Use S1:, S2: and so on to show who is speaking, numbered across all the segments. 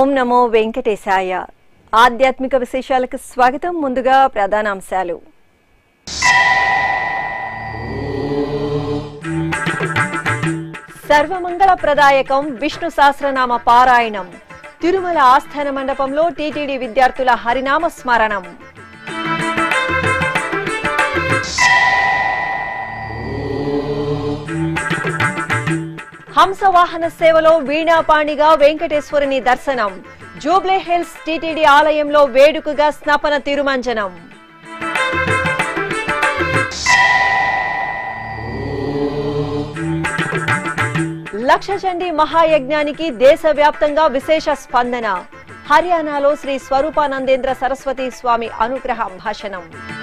S1: ఓం నమో వెంకటేశాయ ఆధ్యాత్మిక విశేషాలకు స్వాగతం ముందుగా ప్రధానాంశాలు సర్వమంగళ ప్రదాయకం విష్ణు సహస్రనామ పారాయణం తిరుమల ఆస్థాన మండపంలో టీటీడీ విద్యార్థుల హరినామ స్మరణం హంసవాహన సేవలో వీణాపాణిగా వెంకటేశ్వరుని దర్శనం జూబ్లీ హిల్స్ టీటీడీ ఆలయంలో వేడుకగా స్నపన తిరుమంజనం లక్షచండి మహాయజ్ఞానికి దేశవ్యాప్తంగా విశేష స్పందన హర్యానాలో శ్రీ స్వరూపానందేంద్ర సరస్వతి స్వామి అనుగ్రహ భాషణం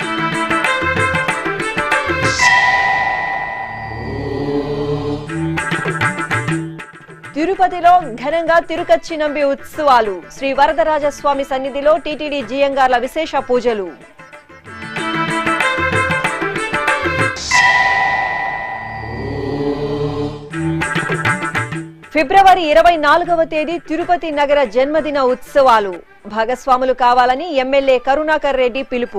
S1: తిరుపతిలో ఘనంగా తిరుకచ్చి నంబి ఉత్సవాలు శ్రీ వరదరాజస్వామి సన్నిధిలో టీటీడీ జియంగార్ల విశేష పూజలు ఫిబ్రవరి ఇరవై నాలుగవ తేదీ తిరుపతి నగర జన్మదిన ఉత్సవాలు భాగస్వాములు కావాలని ఎమ్మెల్యే కరుణాకర్ రెడ్డి పిలుపు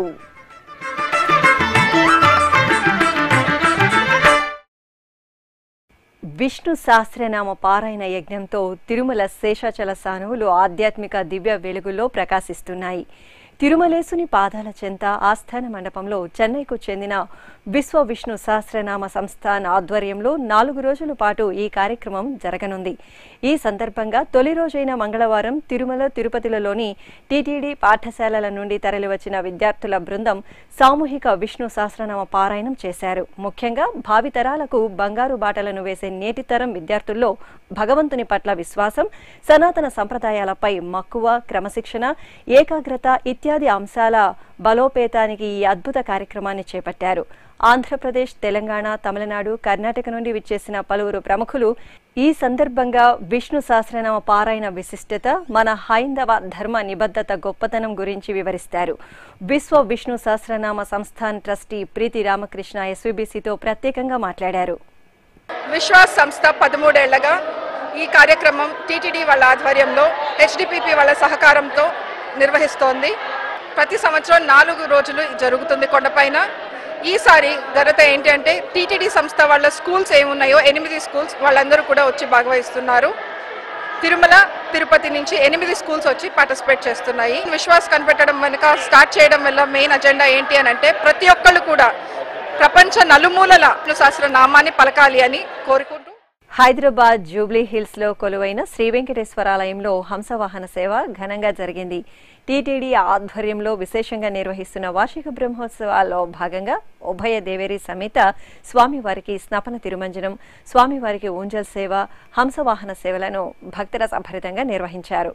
S1: విష్ణు సహస్రనామ పారాయణ యజ్ఞంతో తిరుమల శేషాచల సానువులు ఆధ్యాత్మిక దివ్య వెలుగుల్లో ప్రకాశిస్తున్నాయి తిరుమలేసుని పాదాల చెంత ఆస్థాన మండపంలో చెన్నైకు చెందిన విశ్వ విష్ణు సహస్రనామ సంస్థాన్ ఆధ్వర్యంలో నాలుగు రోజుల పాటు ఈ కార్యక్రమం జరగనుంది ఈ సందర్భంగా తొలి రోజైన మంగళవారం తిరుమల తిరుపతిలలోని టీటీడీ పాఠశాలల నుండి తరలివచ్చిన విద్యార్థుల బృందం సామూహిక విష్ణు సహస్రనామ పారాయణం చేశారు ముఖ్యంగా భావితరాలకు బంగారు బాటలను వేసే నేటి తరం విద్యార్థుల్లో భగవంతుని పట్ల విశ్వాసం సనాతన సంప్రదాయాలపై మక్కువ క్రమశిక్షణ ఏకాగ్రత ఇత్యాది అంశాల బలోపేతానికి ఈ అద్భుత కార్యక్రమాన్ని చేపట్టారు ఆంధ్రప్రదేశ్ తెలంగాణ తమిళనాడు కర్ణాటక నుండి విచ్చేసిన పలువురు ప్రముఖులు ఈ సందర్భంగా విష్ణు సహస్రనామ పారాయణ విశిష్టత మన హైందవ ధర్మ నిబద్ధత గొప్పతనం గురించి వివరిస్తారు విశ్వ విష్ణు సహస్రనామ సంస్థాన్ ట్రస్టీ ప్రీతి రామకృష్ణ ఎస్వీబీసీతో ప్రత్యేకంగా మాట్లాడారు
S2: విశ్వాస్ సంస్థ పదమూడేళ్లగా ఈ కార్యక్రమం టీటీడీ వాళ్ళ ఆధ్వర్యంలో హెచ్డిపిపి వాళ్ళ సహకారంతో నిర్వహిస్తోంది ప్రతి సంవత్సరం నాలుగు రోజులు జరుగుతుంది కొండపైన ఈసారి ఘనత ఏంటి అంటే టీటీడీ సంస్థ వాళ్ళ స్కూల్స్ ఏమున్నాయో ఎనిమిది స్కూల్స్ వాళ్ళందరూ కూడా వచ్చి భాగవహిస్తున్నారు తిరుమల తిరుపతి నుంచి ఎనిమిది స్కూల్స్ వచ్చి పార్టిసిపేట్ చేస్తున్నాయి విశ్వాస్ కనిపెట్టడం వెనుక స్టార్ట్ చేయడం వల్ల మెయిన్ అజెండా ఏంటి అని అంటే ప్రతి ఒక్కళ్ళు కూడా ప్రపంచ నలుమూలల శాస్త్ర నామాన్ని పలకాలి అని కోరుకుంటూ
S1: హైదరాబాద్ జూబ్లీ హిల్స్ లో కొలువైన శ్రీ వెంకటేశ్వరాలయంలో హంసవాహన సేవ ఘనంగా జరిగింది టీటీడీ ఆధ్వర్యంలో విశేషంగా నిర్వహిస్తున్న వార్షిక బ్రహ్మోత్సవాల్లో భాగంగా ఉభయ దేవేరి సమేత స్వామివారికి స్నపన తిరుమంజనం స్వామివారికి ఊంజల్ సేవ హంసవాహన సేవలను భక్తుల సంభరితంగా నిర్వహించారు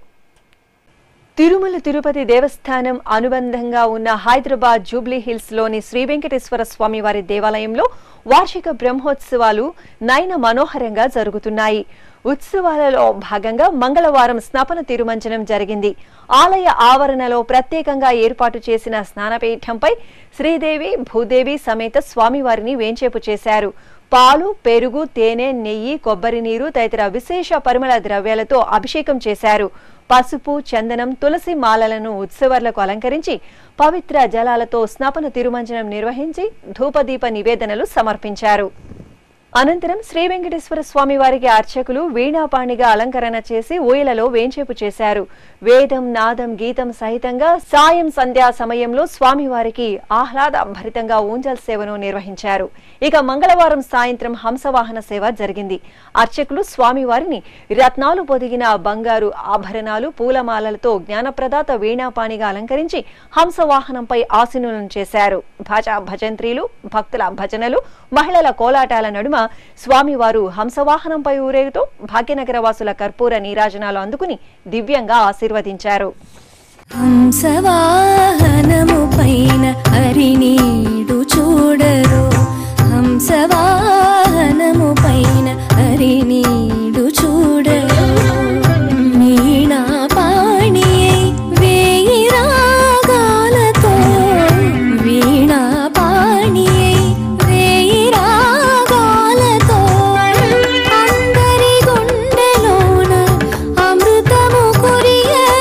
S1: తిరుమల తిరుపతి దేవస్థానం అనుబంధంగా ఉన్న హైదరాబాద్ జూబ్లీ హిల్స్ లోని శ్రీ వెంకటేశ్వర స్వామి వారి దేవాలయంలో వార్షిక బ్రహ్మోత్సవాలు నయన మనోహరంగా జరుగుతున్నాయి ఉత్సవాలలో భాగంగా మంగళవారం స్నపన తిరుమంజనం జరిగింది ఆలయ ఆవరణలో ప్రత్యేకంగా ఏర్పాటు చేసిన స్నానపీఠంపై శ్రీదేవి భూదేవి సమేత స్వామివారిని వేంచేపు చేశారు పాలు పెరుగు తేనె నెయ్యి కొబ్బరి నీరు తదితర విశేష పరిమళ ద్రవ్యాలతో అభిషేకం చేశారు పసుపు చందనం తులసి మాలలను ఉత్సవర్లకు అలంకరించి పవిత్ర జలాలతో స్నపన తిరుమంజనం నిర్వహించి ధూపదీప నివేదనలు సమర్పించారు అనంతరం శ్రీ వెంకటేశ్వర స్వామి వారికి అర్చకులు వీణాపాణిగా అలంకరణ చేసి ఊయలలో వేంచేపు చేశారు వేదం నాదం గీతం సహితంగా సాయం సంధ్యా సమయంలో స్వామివారికి ఆహ్లాద భరితంగా ఊంజల్ సేవను నిర్వహించారు ఇక మంగళవారం సాయంత్రం హంసవాహన సేవ జరిగింది అర్చకులు స్వామివారిని రత్నాలు పొదిగిన బంగారు ఆభరణాలు పూలమాలలతో జ్ఞానప్రదాత వీణాపాణిగా అలంకరించి హంసవాహనంపై ఆసీనులను చేశారు భాజా భజంత్రీలు భక్తుల భజనలు మహిళల కోలాటాల నడుమ స్వామివారు హంసవాహనంపై ఊరేగుతూ భాగ్యనగర వాసుల కర్పూర నీరాజనాలు అందుకుని దివ్యంగా ఆశీర్వదించారు
S3: హంసవాహనము పైన హరినీడు చూడరు హంసవాహనము పైన హరినీడు చూడరు వీణా పాణియై వేయి రాగాలతో వీణా పాణియై వేయి రాగాలతో అందరి గుండెలోన అమృతము కురియగా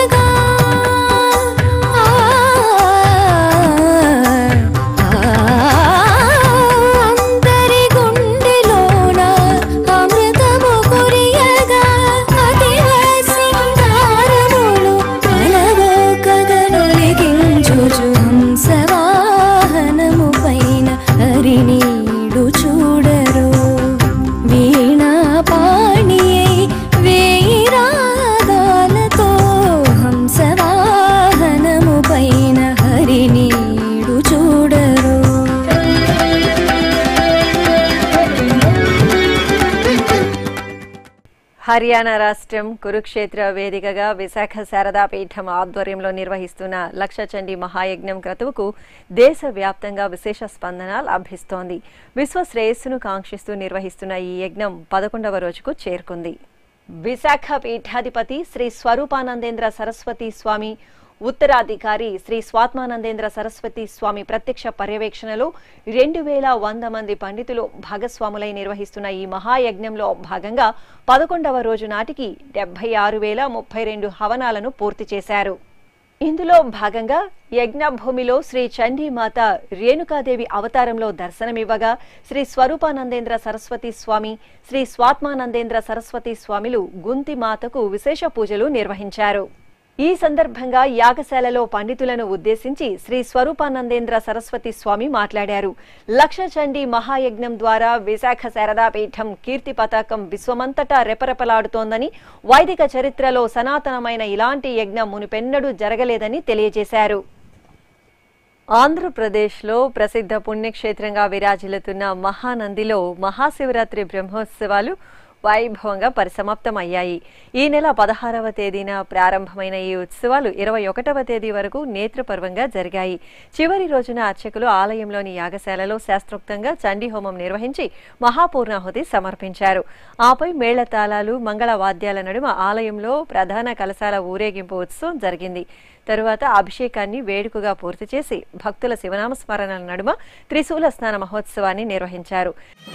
S1: హర్యానా రాష్ట్రం కురుక్షేత్ర వేదికగా విశాఖ శారదా పీఠం ఆధ్వర్యంలో నిర్వహిస్తున్న లక్షచండి మహాయజ్ఞం క్రతువుకు దేశవ్యాప్తంగా విశేష స్పందన లభిస్తోంది విశ్వ శ్రేయస్సును కాంక్షిస్తూ నిర్వహిస్తున్న ఈ యజ్ఞం పదకొండవ రోజుకు చేరుకుంది విశాఖ పీఠాధిపతి శ్రీ స్వరూపానందేంద్ర సరస్వతి స్వామి ఉత్తరాధికారి శ్రీ స్వాత్మానందేంద్ర సరస్వతి స్వామి ప్రత్యక్ష పర్యవేక్షణలో రెండు వేల వంద మంది పండితులు భాగస్వాములై నిర్వహిస్తున్న ఈ మహాయజ్ఞంలో భాగంగా పదకొండవ రోజు నాటికి డెబ్బై ఆరు వేల ముప్పై రెండు హవనాలను పూర్తి చేశారు ఇందులో భాగంగా యజ్ఞభూమిలో శ్రీ చండీమాత రేణుకాదేవి అవతారంలో దర్శనమివ్వగా శ్రీ స్వరూపానందేంద్ర సరస్వతి స్వామి శ్రీ స్వాత్మానందేంద్ర సరస్వతి స్వామిలు గుంతి మాతకు విశేష పూజలు నిర్వహించారు ఈ సందర్భంగా యాగశాలలో పండితులను ఉద్దేశించి శ్రీ స్వరూపానందేంద్ర సరస్వతి స్వామి మాట్లాడారు లక్ష చండీ మహాయజ్ఞం ద్వారా విశాఖ శారదాపీఠం కీర్తి పతాకం విశ్వమంతటా రెపరెపలాడుతోందని వైదిక చరిత్రలో సనాతనమైన ఇలాంటి యజ్ఞం మునుపెన్నడూ జరగలేదని తెలియజేశారు ఆంధ్రప్రదేశ్లో ప్రసిద్ధ పుణ్యక్షేత్రంగా విరాజిల్లుతున్న మహానందిలో మహాశివరాత్రి బ్రహ్మోత్సవాలు వైభవంగా పరిసమాప్తమయ్యాయి ఈ నెల పదహారవ తేదీన ప్రారంభమైన ఈ ఉత్సవాలు ఇరవై ఒకటవ తేదీ వరకు నేత్రపర్వంగా జరిగాయి చివరి రోజున అర్చకులు ఆలయంలోని యాగశాలలో శాస్త్రోక్తంగా చండీ హోమం నిర్వహించి మహాపూర్ణాహుతి సమర్పించారు ఆపై మేళతాళాలు మంగళ వాద్యాల నడుమ ఆలయంలో ప్రధాన కలశాల ఊరేగింపు ఉత్సవం జరిగింది తరువాత అభిషేకాన్ని వేడుకగా పూర్తి చేసి భక్తుల శివనామ స్మరణల నడుమ త్రిశూల స్నాన మహోత్సవాన్ని నిర్వహించారు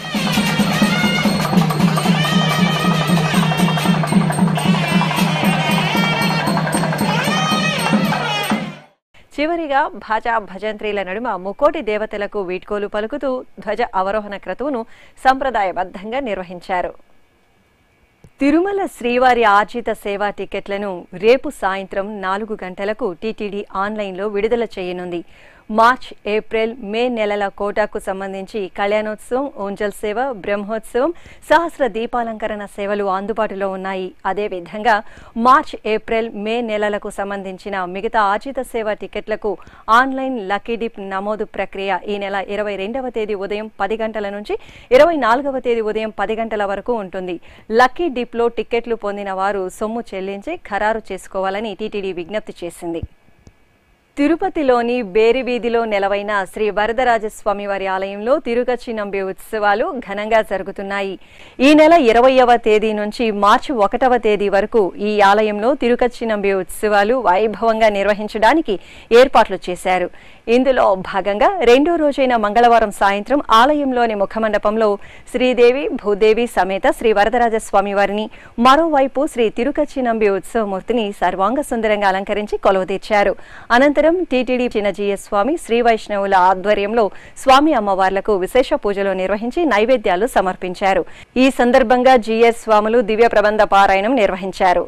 S1: చివరిగా భాజా భజంత్రీల నడుమ ముకోటి దేవతలకు వీడ్కోలు పలుకుతూ ధ్వజ అవరోహణ క్రతువును సంప్రదాయబద్ధంగా నిర్వహించారు తిరుమల శ్రీవారి ఆర్జిత సేవా టికెట్లను రేపు సాయంత్రం నాలుగు గంటలకు టీటీడీ ఆన్లైన్లో విడుదల చేయనుంది మార్చ్ ఏప్రిల్ మే నెలల కోటాకు సంబంధించి కళ్యాణోత్సవం ఓంజల్ సేవ బ్రహ్మోత్సవం సహస్ర దీపాలంకరణ సేవలు అందుబాటులో ఉన్నాయి అదేవిధంగా మార్చ్ ఏప్రిల్ మే నెలలకు సంబంధించిన మిగతా ఆర్జిత సేవ టికెట్లకు ఆన్లైన్ లక్కీ డిప్ నమోదు ప్రక్రియ ఈ నెల ఇరవై రెండవ తేదీ ఉదయం పది గంటల నుంచి ఇరవై నాలుగవ తేదీ ఉదయం పది గంటల వరకు ఉంటుంది లక్కీ డిప్లో టికెట్లు పొందిన వారు సొమ్ము చెల్లించి ఖరారు చేసుకోవాలని టీటీడీ విజ్ఞప్తి చేసింది తిరుపతిలోని బేరి వీధిలో నెలవైన శ్రీ వరదరాజస్వామి వారి ఆలయంలో తిరుగచ్చి నంబి ఉత్సవాలు ఘనంగా జరుగుతున్నాయి ఈ నెల ఇరవయవ తేదీ నుంచి మార్చి ఒకటవ తేదీ వరకు ఈ ఆలయంలో తిరుకచ్చి నంబి ఉత్సవాలు వైభవంగా నిర్వహించడానికి ఏర్పాట్లు చేశారు ఇందులో భాగంగా రెండో రోజైన మంగళవారం సాయంత్రం ఆలయంలోని ముఖమండపంలో శ్రీదేవి భూదేవి సమేత శ్రీ వరదరాజస్వామి వారిని మరోవైపు శ్రీ తిరుకచ్చి నంబి ఉత్సవమూర్తిని సర్వాంగ సుందరంగా అలంకరించి కొలువుతీర్చారు అనంతరం టీటీడీ చిన్నజీయ స్వామి శ్రీ వైష్ణవుల ఆధ్వర్యంలో స్వామి అమ్మవార్లకు విశేష పూజలు నిర్వహించి నైవేద్యాలు సమర్పించారు ఈ సందర్భంగా జీఎస్ స్వాములు దివ్య ప్రబంధ పారాయణం నిర్వహించారు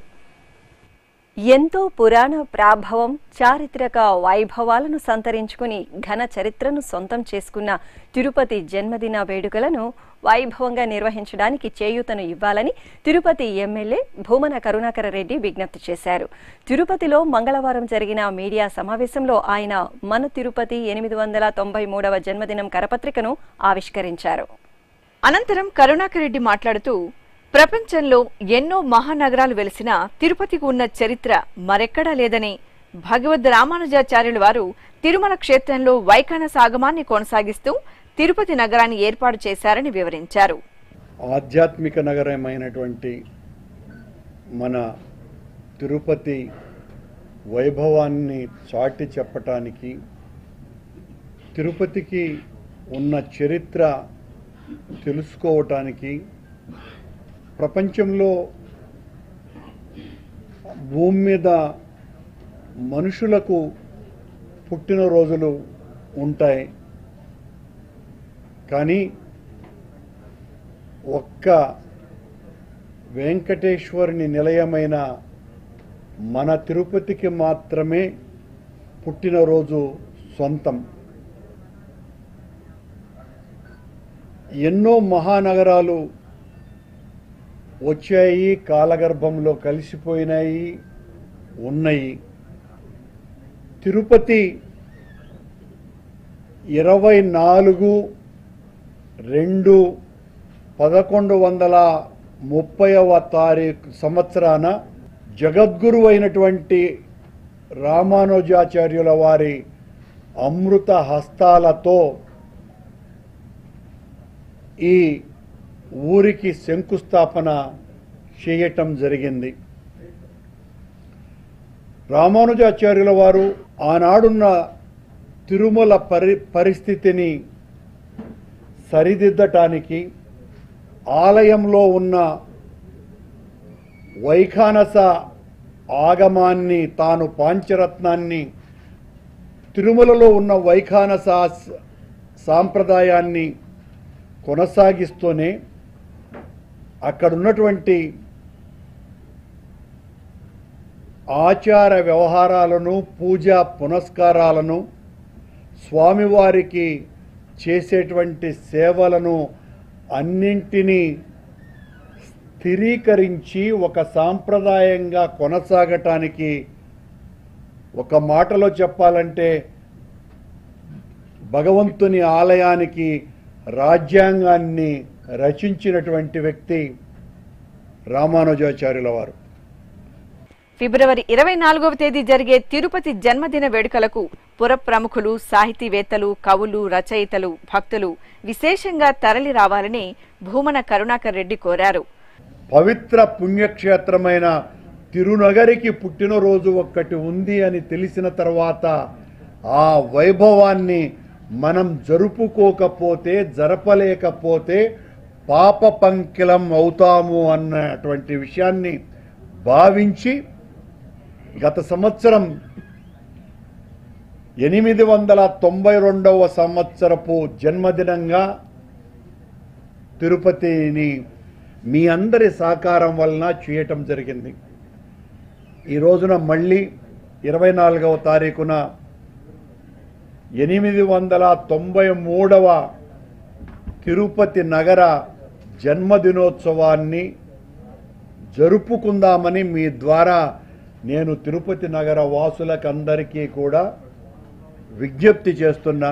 S1: ఎంతో పురాణ ప్రాభవం చారిత్రక వైభవాలను సంతరించుకుని ఘన చరిత్రను సొంతం చేసుకున్న తిరుపతి జన్మదిన వేడుకలను వైభవంగా నిర్వహించడానికి చేయూతను ఇవ్వాలని తిరుపతి ఎమ్మెల్యే భూమన కరుణాకర రెడ్డి విజ్ఞప్తి చేశారు తిరుపతిలో మంగళవారం జరిగిన మీడియా సమావేశంలో ఆయన మన తిరుపతి ఎనిమిది వందల తొంభై మూడవ జన్మదినం కరపత్రికను ఆవిష్కరించారు
S4: అనంతరం కరుణాకర్ రెడ్డి మాట్లాడుతూ ప్రపంచంలో ఎన్నో మహానగరాలు వెలిసిన తిరుపతికి ఉన్న చరిత్ర మరెక్కడా లేదని భగవద్ రామానుజాచార్యుల వారు తిరుమల క్షేత్రంలో వైఖాన సాగమాన్ని కొనసాగిస్తూ తిరుపతి నగరాన్ని ఏర్పాటు చేశారని వివరించారు
S5: ఆధ్యాత్మిక నగరమైనటువంటి మన తిరుపతి వైభవాన్ని చాటి చెప్పటానికి తిరుపతికి ఉన్న చరిత్ర తెలుసుకోవటానికి ప్రపంచంలో భూమి మీద మనుషులకు పుట్టినరోజులు ఉంటాయి కానీ ఒక్క వెంకటేశ్వరుని నిలయమైన మన తిరుపతికి మాత్రమే పుట్టినరోజు సొంతం ఎన్నో మహానగరాలు వచ్చాయి కాలగర్భంలో కలిసిపోయినాయి ఉన్నాయి తిరుపతి ఇరవై నాలుగు రెండు పదకొండు వందల ముప్పైవ తారీఖు సంవత్సరాన జగద్గురు అయినటువంటి రామానుజాచార్యుల వారి అమృత హస్తాలతో ఈ ఊరికి శంకుస్థాపన చేయటం జరిగింది రామానుజాచార్యుల వారు ఆనాడున్న తిరుమల పరి పరిస్థితిని సరిదిద్దటానికి ఆలయంలో ఉన్న వైఖానస ఆగమాన్ని తాను పాంచరత్నాన్ని తిరుమలలో ఉన్న వైఖానస సాంప్రదాయాన్ని కొనసాగిస్తూనే అక్కడున్నటువంటి ఆచార వ్యవహారాలను పూజా పునస్కారాలను స్వామివారికి చేసేటువంటి సేవలను అన్నింటినీ స్థిరీకరించి ఒక సాంప్రదాయంగా కొనసాగటానికి ఒక మాటలో చెప్పాలంటే భగవంతుని ఆలయానికి రాజ్యాంగాన్ని రచించినటువంటి వ్యక్తి రామానుజాచార్యుల వారు
S4: ఫిబ్రవరి ఇరవై నాలుగవ తేదీ జరిగే తిరుపతి జన్మదిన వేడుకలకు పుర ప్రముఖులు సాహితీవేత్తలు కవులు రచయితలు భక్తులు విశేషంగా తరలి రావాలని భూమన కరుణాకర్ రెడ్డి కోరారు
S5: పవిత్ర పుణ్యక్షేత్రమైన తిరునగరికి పుట్టినరోజు ఒక్కటి ఉంది అని తెలిసిన తర్వాత ఆ వైభవాన్ని మనం జరుపుకోకపోతే జరపలేకపోతే పాప పంకిలం అవుతాము అన్నటువంటి విషయాన్ని భావించి గత సంవత్సరం ఎనిమిది వందల తొంభై రెండవ సంవత్సరపు జన్మదినంగా తిరుపతిని మీ అందరి సహకారం వలన చేయటం జరిగింది ఈ రోజున మళ్ళీ ఇరవై నాలుగవ తారీఖున ఎనిమిది వందల తొంభై మూడవ తిరుపతి నగర జన్మదినోత్సవాన్ని జరుపుకుందామని మీ ద్వారా నేను తిరుపతి నగర వాసులకందరికీ కూడా విజ్ఞప్తి చేస్తున్నా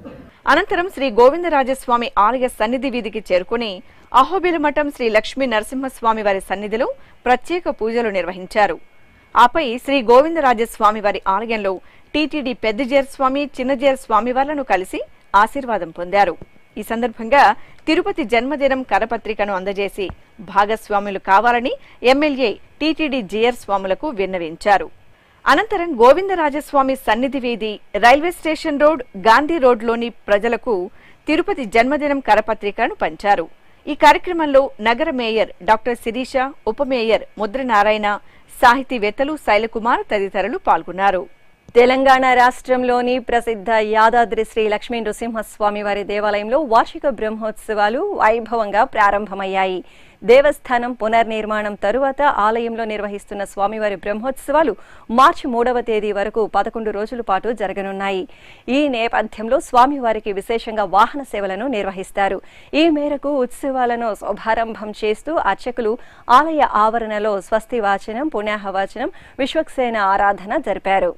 S4: అనంతరం శ్రీ గోవిందరాజస్వామి ఆలయ సన్నిధి వీధికి చేరుకుని అహోబిల మఠం శ్రీ లక్ష్మీ నరసింహస్వామి వారి సన్నిధిలో ప్రత్యేక పూజలు నిర్వహించారు ఆపై శ్రీ గోవిందరాజస్వామి వారి ఆలయంలో టీటీడీ పెద్దజేర్ స్వామి చిన్నజేర్ స్వామి వార్లను కలిసి ఆశీర్వాదం పొందారు ఈ సందర్భంగా తిరుపతి జన్మదినం కరపత్రికను అందజేసి భాగస్వాములు కావాలని ఎమ్మెల్యే టీటీడీ జియర్ స్వాములకు విన్నవించారు అనంతరం గోవిందరాజస్వామి సన్నిధి వీధి రైల్వే స్టేషన్ రోడ్ గాంధీ రోడ్లోని ప్రజలకు తిరుపతి జన్మదినం కరపత్రికను పంచారు ఈ కార్యక్రమంలో నగర మేయర్ డాక్టర్ శిరీష ఉప మేయర్ ముద్ర నారాయణ సాహితీవేత్తలు శైలకుమార్ తదితరులు పాల్గొన్నారు
S1: తెలంగాణ రాష్ట్రంలోని ప్రసిద్ధ యాదాద్రి శ్రీ లక్ష్మీ నృసింహస్వామి వారి దేవాలయంలో వార్షిక బ్రహ్మోత్సవాలు వైభవంగా ప్రారంభమయ్యాయి దేవస్థానం పునర్నిర్మాణం తరువాత ఆలయంలో నిర్వహిస్తున్న స్వామివారి బ్రహ్మోత్సవాలు మార్చి మూడవ తేదీ వరకు పదకొండు రోజుల పాటు జరగనున్నాయి ఈ నేపథ్యంలో స్వామివారికి విశేషంగా వాహన సేవలను నిర్వహిస్తారు ఈ మేరకు ఉత్సవాలను శుభారంభం చేస్తూ అర్చకులు ఆలయ ఆవరణలో స్వస్తి వాచనం పుణ్యాహవాచనం విశ్వక్సేన ఆరాధన జరిపారు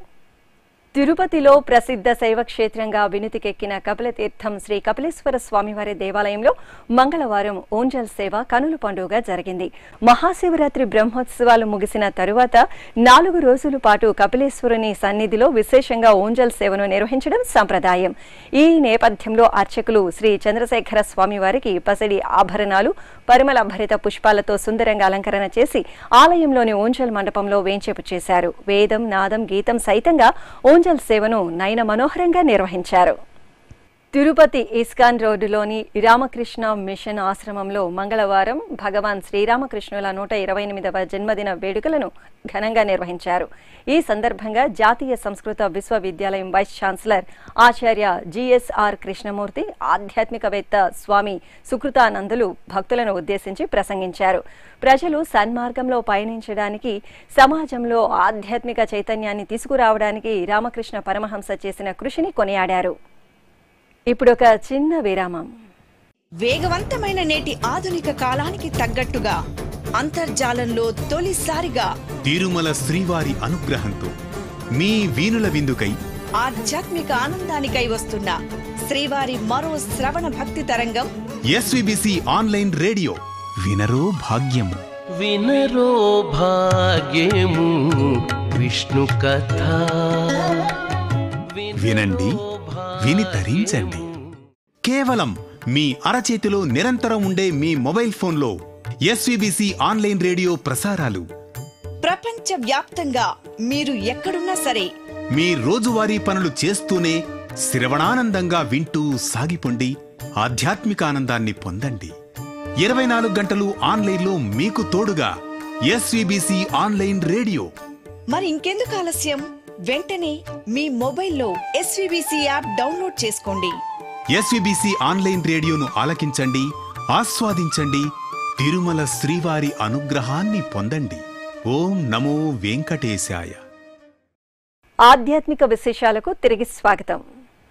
S1: తిరుపతిలో ప్రసిద్ధ శైవక్షేత్రంగా వినుతికెక్కిన కపిలతీర్థం శ్రీ కపిలేశ్వర స్వామివారి దేవాలయంలో మంగళవారం ఓంజల్ సేవ కనుల పండుగ జరిగింది మహాశివరాత్రి బ్రహ్మోత్సవాలు ముగిసిన తరువాత నాలుగు రోజుల పాటు కపిలేశ్వరుని సన్నిధిలో విశేషంగా ఓంజల్ సేవను నిర్వహించడం సంప్రదాయం ఈ నేపథ్యంలో అర్చకులు శ్రీ చంద్రశేఖర స్వామివారికి పసిడి ఆభరణాలు పరిమళ భరిత పుష్పాలతో సుందరంగా అలంకరణ చేసి ఆలయంలోని ఓంజల్ మండపంలో వేంచేపు చేశారు వేదం నాదం గీతం సైతంగా ఓంజల్ సేవను నయన మనోహరంగా నిర్వహించారు తిరుపతి ఇస్కాన్ రోడ్డులోని రామకృష్ణ మిషన్ ఆశ్రమంలో మంగళవారం భగవాన్ శ్రీరామకృష్ణుల నూట ఇరవై ఎనిమిదవ జన్మదిన వేడుకలను ఘనంగా నిర్వహించారు ఈ సందర్భంగా జాతీయ సంస్కృత విశ్వవిద్యాలయం వైస్ ఛాన్సలర్ ఆచార్య జిఎస్ఆర్ కృష్ణమూర్తి ఆధ్యాత్మికవేత్త స్వామి సుకృతానందులు భక్తులను ఉద్దేశించి ప్రసంగించారు ప్రజలు సన్మార్గంలో పయనించడానికి సమాజంలో ఆధ్యాత్మిక చైతన్యాన్ని తీసుకురావడానికి రామకృష్ణ పరమహంస చేసిన కృషిని కొనియాడారు ఇప్పుడు ఒక చిన్న విరామం
S6: వేగవంతమైన నేటి ఆధునిక కాలానికి తగ్గట్టుగా అంతర్జాలంలో తొలిసారిగా
S7: తిరుమల శ్రీవారి అనుగ్రహంతో మీ వీణుల విందుకై
S6: ఆధ్యాత్మిక ఆనందానికై వస్తున్న శ్రీవారి మరో శ్రవణ భక్తి తరంగం
S7: ఎస్విబిసి ఆన్లైన్ రేడియో వినరో భాగ్యము
S8: వినరో భాగ్యము విష్ణు కథ
S7: వినండి విని తరించండి కేవలం మీ అరచేతిలో నిరంతరం ఉండే మీ మొబైల్ ఫోన్లో ఎస్వీబీసీ ఆన్లైన్ రేడియో ప్రసారాలు
S6: ప్రపంచ వ్యాప్తంగా మీరు ఎక్కడున్నా సరే
S7: మీ రోజువారీ పనులు చేస్తూనే శ్రవణానందంగా వింటూ సాగిపోండి ఆధ్యాత్మిక ఆనందాన్ని పొందండి ఇరవై నాలుగు గంటలు ఆన్లైన్లో మీకు తోడుగా ఎస్వీబీసీ ఆన్లైన్ రేడియో
S6: మరి ఇంకెందుకు ఆలస్యం వెంటనే మీ మొబైల్లో ఎస్వీబీసీ యాప్ డౌన్లోడ్ చేసుకోండి
S7: ఎస్వీబీసీ ఆన్లైన్ రేడియోను ఆలకించండి ఆస్వాదించండి తిరుమల శ్రీవారి అనుగ్రహాన్ని పొందండి ఓం నమో వెంకటేశాయ
S1: ఆధ్యాత్మిక విశేషాలకు తిరిగి స్వాగతం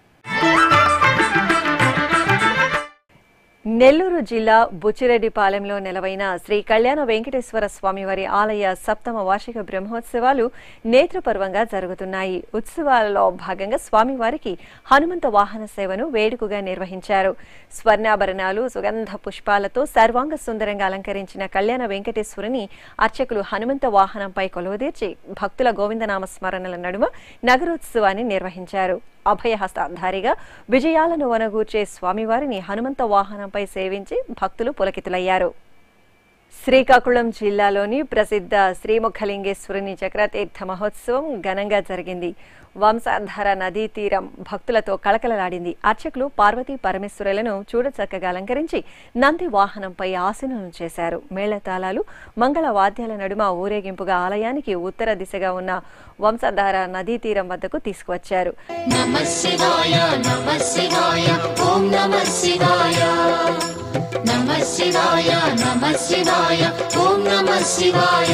S1: నెల్లూరు జిల్లా బుచ్చిరెడ్డిపాలెంలో నెలవైన శ్రీ కళ్యాణ వెంకటేశ్వర స్వామివారి ఆలయ సప్తమ వార్షిక బ్రహ్మోత్సవాలు నేత్రపర్వంగా జరుగుతున్నాయి ఉత్సవాలలో భాగంగా స్వామివారికి హనుమంత వాహన సేవను వేడుకగా నిర్వహించారు స్వర్ణాభరణాలు సుగంధ పుష్పాలతో సర్వాంగ సుందరంగా అలంకరించిన కళ్యాణ వెంకటేశ్వరుని అర్చకులు హనుమంత వాహనంపై కొలువుదీర్చి భక్తుల గోవిందనామ స్మరణల నడుమ నగరోత్సవాన్ని నిర్వహించారు అభయహస్తాధారిగా విజయాలను వనగూర్చే స్వామివారిని హనుమంత వాహనంపై సేవించి భక్తులు పులకితులయ్యారు శ్రీకాకుళం జిల్లాలోని ప్రసిద్ధ శ్రీముఖలింగేశ్వరుని చక్రతీర్థ మహోత్సవం ఘనంగా జరిగింది వంశాధార నదీ తీరం భక్తులతో కళకళలాడింది అర్చకులు పార్వతీ పరమేశ్వరులను చూడచక్కగా అలంకరించి నంది వాహనంపై ఆసీనులను చేశారు మేళతాళాలు మంగళ వాద్యాల నడుమ ఊరేగింపుగా ఆలయానికి ఉత్తర దిశగా ఉన్న వంశధార నదీ తీరం వద్దకు తీసుకువచ్చారు
S3: నమ శివాయ నమ శివాయ ఓం నమ శివాయ నమ శివాయ నమ శివాయ ఓం నమ శివాయ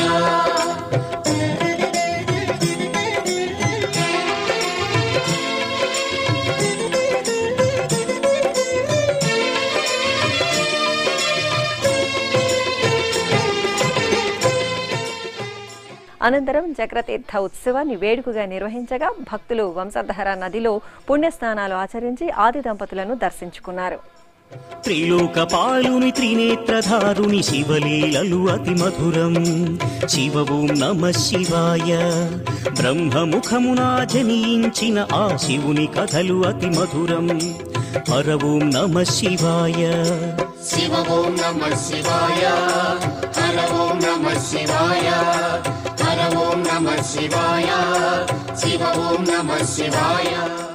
S1: అనంతరం చక్రతీర్థ ఉత్సవాన్ని వేడుకగా నిర్వహించగా భక్తులు వంశధార నదిలో పుణ్యస్నానాలు ఆచరించి ఆది దంపతులను దర్శించుకున్నారు
S9: త్రిలోకపాలుని త్రినేత్రధారుని శివలీలలు అతి మధురం శివ ఓం నమ శివాయ బ్రహ్మముఖమునా జనించిన ఆ శివుని కథలు అతి మధురం హర ఓం నమ శివాయ
S3: శివ ఓం నమ శివాయ హర ఓం నమ శివాయ హర ఓం నమ శివాయ శివ ఓం నమ శివాయ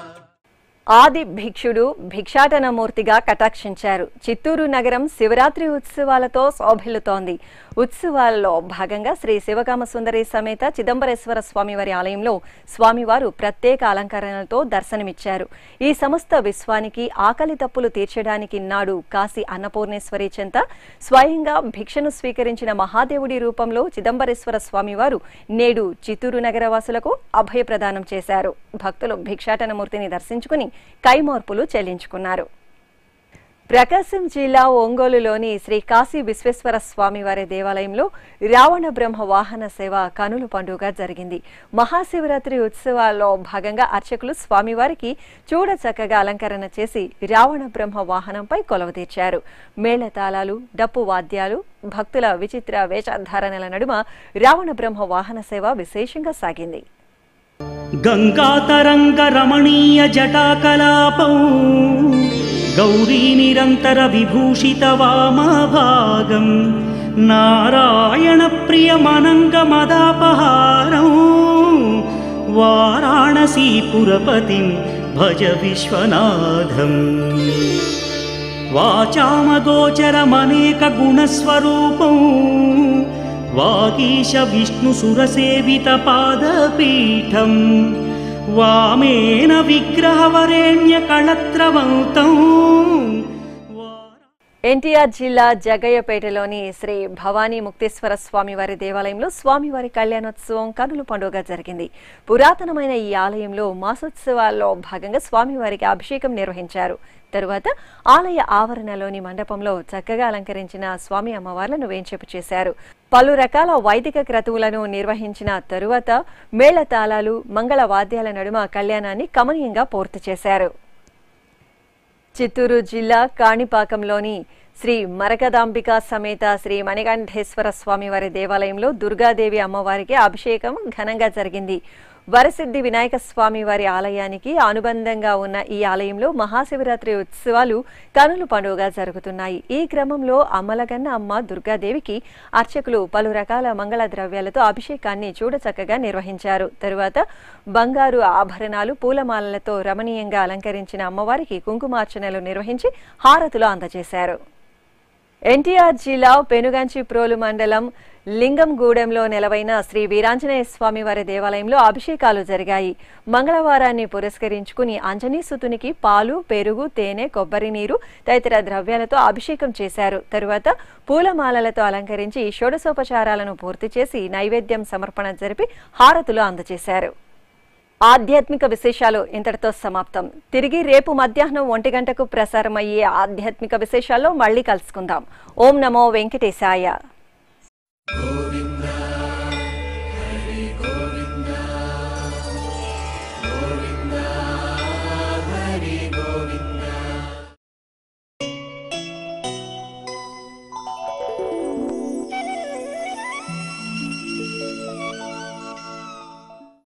S1: ఆది భిక్షుడు భిక్షాటనమూర్తిగా కటాక్షించారు చిత్తూరు నగరం శివరాత్రి ఉత్సవాలతో శోభిల్లుతోంది ఉత్సవాలలో భాగంగా శ్రీ శివకామ సుందరి సమేత చిదంబరేశ్వర స్వామివారి ఆలయంలో స్వామివారు ప్రత్యేక అలంకరణలతో దర్శనమిచ్చారు ఈ సమస్త విశ్వానికి ఆకలి తప్పులు తీర్చడానికి నాడు కాశీ అన్నపూర్ణేశ్వరి చెంత స్వయంగా భిక్షను స్వీకరించిన మహాదేవుడి రూపంలో చిదంబరేశ్వర స్వామివారు నేడు చిత్తూరు నగర వాసులకు అభయప్రదానం చేశారు భక్తులు భిక్షాటనమూర్తిని దర్శించుకుని కైమోర్పులు చెల్లించుకున్నారు ప్రకాశం జిల్లా ఒంగోలులోని శ్రీ కాశీ విశ్వేశ్వర స్వామివారి దేవాలయంలో రావణ బ్రహ్మ వాహన సేవ కనుల పండుగ జరిగింది మహాశివరాత్రి ఉత్సవాల్లో భాగంగా అర్చకులు స్వామివారికి చూడ చక్కగా అలంకరణ చేసి రావణ బ్రహ్మ వాహనంపై కొలవతీర్చారు మేళతాళాలు డప్పు వాద్యాలు భక్తుల విచిత్ర వేషధారణల నడుమ రావణ బ్రహ్మ వాహన సేవ విశేషంగా సాగింది
S9: గంగాతరంగ రమణీయ జటాకలాపం గౌరీ నిరంతర విభూషిత వామభాగం నారాయణ ప్రియమనంగ మదాపహారం వారాణసీపురపతిం భజ విశ్వనాథం వాచామగోచరమనేక గుణస్వరూపం వాగీశ విష్ణు సురసేవిత పాదపీఠం వామేన విగ్రహవరేణ్య కళత్రవంతం
S1: ఎన్టీఆర్ జిల్లా జగ్గయ్యపేటలోని శ్రీ భవానీ ముక్తేశ్వర స్వామివారి దేవాలయంలో స్వామివారి కళ్యాణోత్సవం కనుల పండుగ జరిగింది పురాతనమైన ఈ ఆలయంలో మాసోత్సవాల్లో భాగంగా స్వామివారికి అభిషేకం నిర్వహించారు తరువాత ఆలయ ఆవరణలోని మండపంలో చక్కగా అలంకరించిన స్వామి అమ్మవార్లను వేంచేపు చేశారు పలు రకాల వైదిక క్రతువులను నిర్వహించిన తరువాత మేళతాళాలు మంగళ వాద్యాల నడుమ కళ్యాణాన్ని కమనీయంగా పూర్తి చేశారు చిత్తూరు జిల్లా కాణిపాకంలోని శ్రీ మరకదాంబిక సమేత శ్రీ మణికంఠేశ్వర స్వామివారి దేవాలయంలో దుర్గాదేవి అమ్మవారికి అభిషేకం ఘనంగా జరిగింది వరసిద్ధి వినాయక స్వామి వారి ఆలయానికి అనుబంధంగా ఉన్న ఈ ఆలయంలో మహాశివరాత్రి ఉత్సవాలు కనుల పండుగగా జరుగుతున్నాయి ఈ క్రమంలో అమ్మలగన్న అమ్మ దుర్గాదేవికి అర్చకులు పలు రకాల మంగళ ద్రవ్యాలతో అభిషేకాన్ని చూడచక్కగా నిర్వహించారు తరువాత బంగారు ఆభరణాలు పూలమాలలతో రమణీయంగా అలంకరించిన అమ్మవారికి కుంకుమార్చనలు నిర్వహించి హారతులు అందజేశారు ఎన్టీఆర్ జిల్లా పెనుగంచి ప్రోలు మండలం లింగంగూడెంలో నెలవైన శ్రీ వీరాంజనేయ స్వామి వారి దేవాలయంలో అభిషేకాలు జరిగాయి మంగళవారాన్ని పురస్కరించుకుని అంజనీ సుతునికి పాలు పెరుగు తేనె కొబ్బరి నీరు తదితర ద్రవ్యాలతో అభిషేకం చేశారు తరువాత పూలమాలలతో అలంకరించి షోడశోపచారాలను పూర్తి చేసి నైవేద్యం సమర్పణ జరిపి హారతులు అందజేశారు ఆధ్యాత్మిక విశేషాలు ఇంతటితో సమాప్తం తిరిగి రేపు మధ్యాహ్నం ఒంటి గంటకు ప్రసారమయ్యే ఆధ్యాత్మిక విశేషాల్లో మళ్ళీ కలుసుకుందాం ఓం నమో వెంకటేశాయ
S3: ఓ